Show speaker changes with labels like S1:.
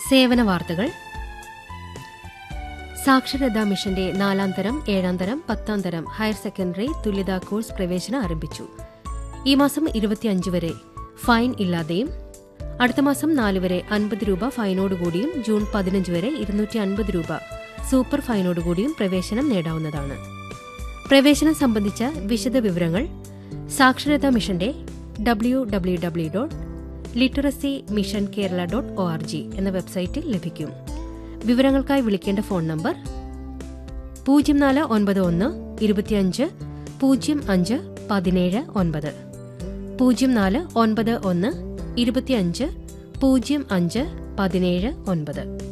S1: സേവന വാർത്തകൾ സാക്ഷരതാ മിഷന്റെ നാലാം തരം ഏഴാം തരം പത്താം തരം ഹയർ സെക്കൻഡറി തുല്യതാ കോഴ്സ് പ്രവേശനം ആരംഭിച്ചു ഈ മാസം ഇരുപത്തിയഞ്ച് വരെ ഫൈൻ ഇല്ലാതെയും അടുത്ത മാസം നാല് വരെ അൻപത് രൂപ ഫൈനോടുകൂടിയും ജൂൺ പതിനഞ്ച് വരെ ഇരുന്നൂറ്റി അൻപത് രൂപ സൂപ്പർ ഫൈനോടുകൂടിയും പ്രവേശനം നേടാവുന്നതാണ് പ്രവേശനം സംബന്ധിച്ച വിശദ വിവരങ്ങൾ സാക്ഷരതാ മിഷന്റെ W W W dot literacy mission Kerala dot O R G എന്ന വെബ്സൈറ്റിൽ ലഭിക്കും വിവരങ്ങൾക്കായി വിളിക്കേണ്ട ഫോൺ നമ്പർ പൂജ്യം നാല് ഒൻപത് ഒന്ന് ഇരുപത്തിയഞ്ച് പൂജ്യം അഞ്ച് പതിനേഴ് ഒൻപത് പൂജ്യം നാല് ഒൻപത് ഒന്ന് ഇരുപത്തിയഞ്ച് പൂജ്യം അഞ്ച് പതിനേഴ് ഒൻപത്